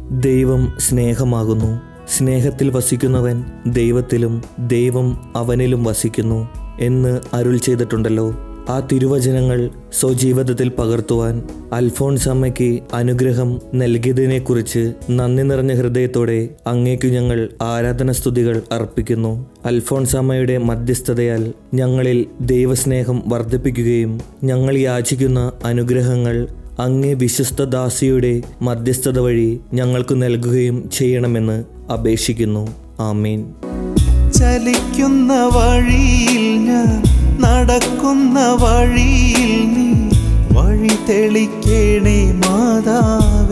ദൈവം സ്നേഹമാകുന്നു സ്നേഹത്തിൽ വസിക്കുന്നവൻ ദൈവത്തിലും ദൈവം അവനിലും വസിക്കുന്നു എന്ന് അരുൾ ചെയ്തിട്ടുണ്ടല്ലോ ആ തിരുവചനങ്ങൾ സ്വജീവിതത്തിൽ പകർത്തുവാൻ അൽഫോൺസ് അമ്മയ്ക്ക് അനുഗ്രഹം നൽകിയതിനെക്കുറിച്ച് നന്ദി നിറഞ്ഞ ഹൃദയത്തോടെ അങ്ങേക്കു ഞങ്ങൾ ആരാധന സ്തുതികൾ അർപ്പിക്കുന്നു അൽഫോൺസ് അമ്മയുടെ മധ്യസ്ഥതയാൽ ഞങ്ങളിൽ ദൈവസ്നേഹം വർദ്ധിപ്പിക്കുകയും ഞങ്ങൾ യാചിക്കുന്ന അനുഗ്രഹങ്ങൾ അങ്ങേ വിശ്വസ്ത ദാസിയുടെ മധ്യസ്ഥത വഴി ഞങ്ങൾക്ക് നൽകുകയും ചെയ്യണമെന്ന് അപേക്ഷിക്കുന്നു ആമീൻ ചലിക്കുന്ന വഴിയിൽ ഞാൻ നടക്കുന്ന വഴിയിൽ നീ വഴി തെളിക്കേണേ മാതാവേ